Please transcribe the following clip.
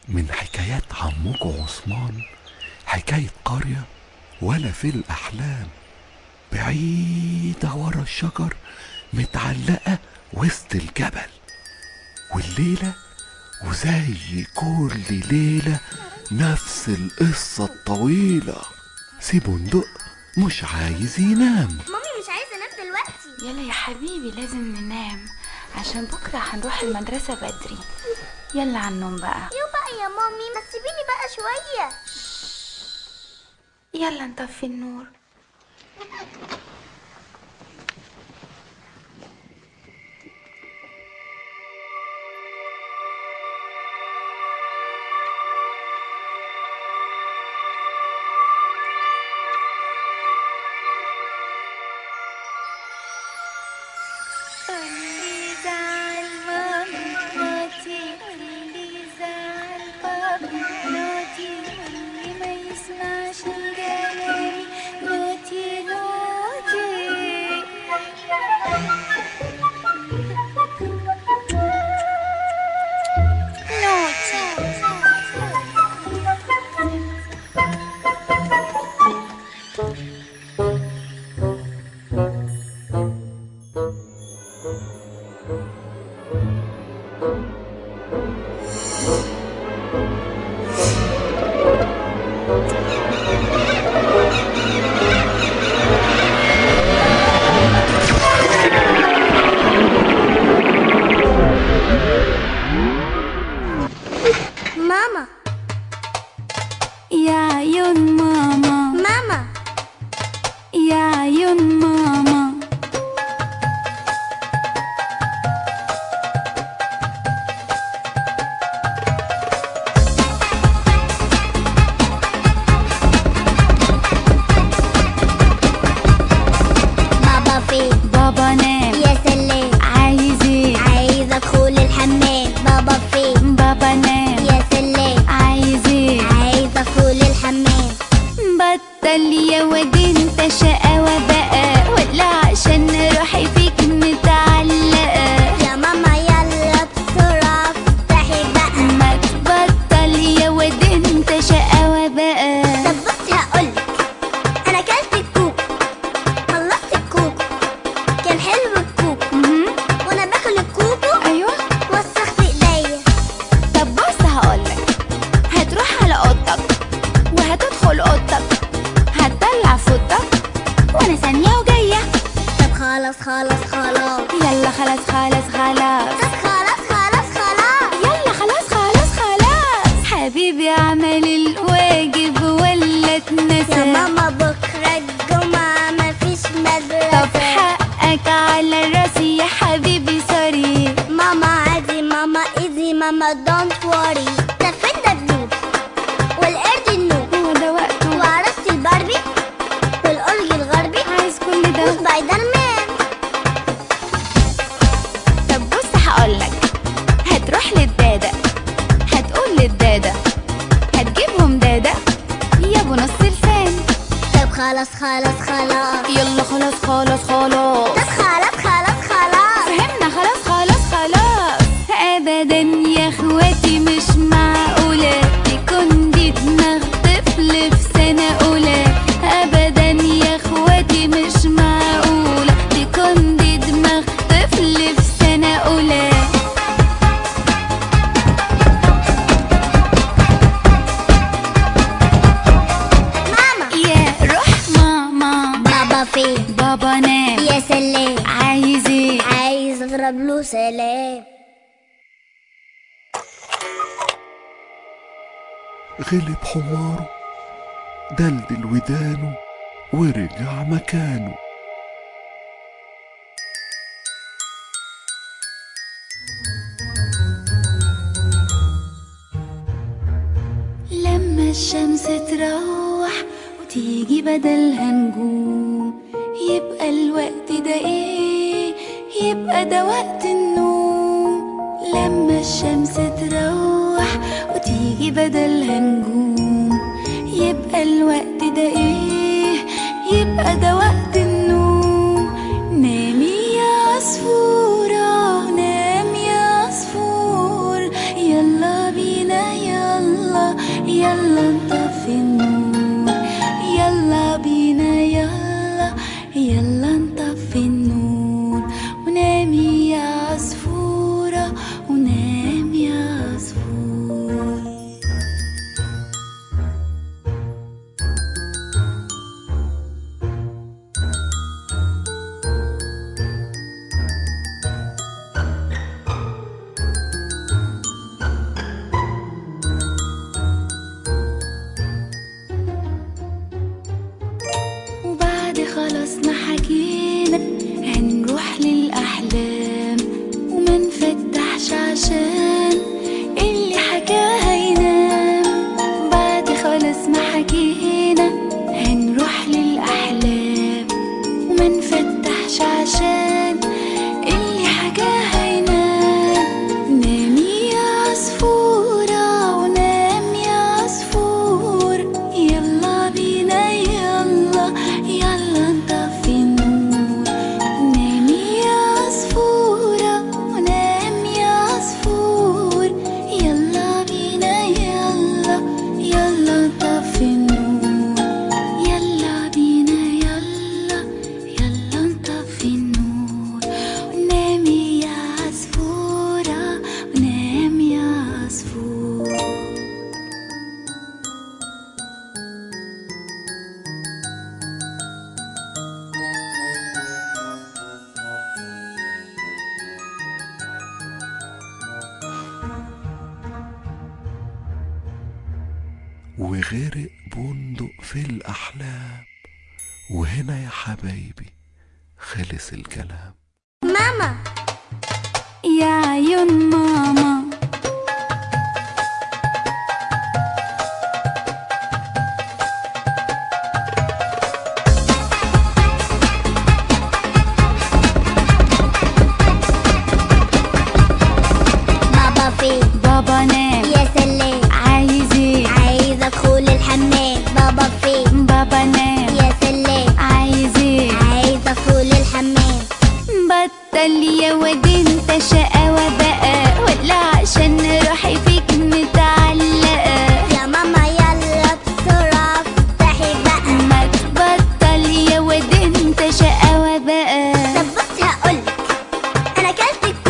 من حكايات عمكم عثمان حكاية قرية ولا في الأحلام بعيدة ورا الشجر متعلقة وسط الجبل والليلة وزي كل ليلة نفس القصة الطويلة سي بندق مش عايز ينام مامي مش عايزه انام دلوقتي يلا يا حبيبي لازم ننام عشان بكرة هنروح المدرسة بدري يلا على النوم بقى يو بقى يا مامي ما تسيبيني بقى شويه يلا نطفي النور ماما يا عيون ماما ماما يا عيون ماما بابا فين بابا نام يا سلام عايز ايه عايز ادخل الحمام بابا فين بابا نام يا سلام عايز ايه عايز ادخل الحمام بطل يا واد انت شقاوة بقى ولا عشان روحي فيك متعلقة يا ماما يلا بسرعه افتحي بقى ما تبطل يا واد انت شقاوة بقى طب بصي هقولك انا كلت الكوك خلصت الكوك كان حلو الكوك مهم. وانا باكل الكوكو ايوه وسخت ايديا طب بص هقولك هتروح على اوضتك وهتدخل اوضتك هتطلع فوطك وانا ثانية وجاية طب خلاص خلاص خلاص يلا خلاص خلاص خلاص طب خلاص خلاص خلاص يلا خلاص خلاص خلاص حبيبي عمل الواجب ولا يا اتنسى ماما بكرة الجمعة مفيش طب مدرسة حقك على راسي يا حبيبي سوري ماما عادي ماما ايزي ماما دونت وري ده فين دبدوب والقرد النوب هو ده وقته وعروسة الباربي والأورج الغربي عايز كل ده وسبايدر مان طب بص هقولك هتروح للدادة هتقول للدادة هتجيبهم دادة يا ابو نص لسان طب خلاص خلاص خلاص يلا خلاص خلاص خلاص طب خلاص خلاص خلاص فهمنا خلاص خلاص خلاص ابدا يا اخواتي مش معقولة تكون دي دماغ طفل في سنة اولى ابدا يا اخواتي مش معقولة تكون دي دماغ طفل في سنة اولى ماما يا روح ماما بابا فين بابا نام يا سلام عايز ايه عايز اضرب له سلام غلب حماره دلدل ودانه ورجع مكانه لما الشمس تروح وتيجي بدلها نجوم يبقى الوقت ده ايه يبقى ده وقت النوم لما الشمس تروح وتيجي بدلها نجوم يبقى الوقت ده ايه يبقى ده وقت النوم نامي يا عصفورة نام يا عصفور يلا بينا يلا يلا نطفي النور يلا بينا يلا يلا نطفي النور ونامي يا عصفورة ونام يا عصفور وبعد خلاص ما حكينا هنروح للأحلام وما نفتحش عشان اللي حكاها ينام بعد خلاص ما حكينا هنروح للأحلام وما نفتحش عشان اللي حكاها ينام نامي يا عصفورة ونام يا عصفور يلا بينا يلا يلا نطفي النور نامي يا عصفورة ونام يا عصفور يلا بينا يلا يلا نطفي النور يلا بينا يلا يلا نطفي النور ونامي يا عصفورة ونام يا عصفور وغرق بندق في الأحلام وهنا يا حبايبي خلص الكلام ماما يا عيون ماما بابا فين بابا نام يا سلام عايز ايه عايز ادخل الحمام بابا فين بابا نام يا سلام عايز ايه عايز ادخل الحمام بطل يا واد انت شقاوة بقى ولا عشان روحي فيك متعلقة يا ماما يلا بسرعة افتحي بقى ما تبطل يا واد انت شقاوة بقى طب بصي هقولك انا كلت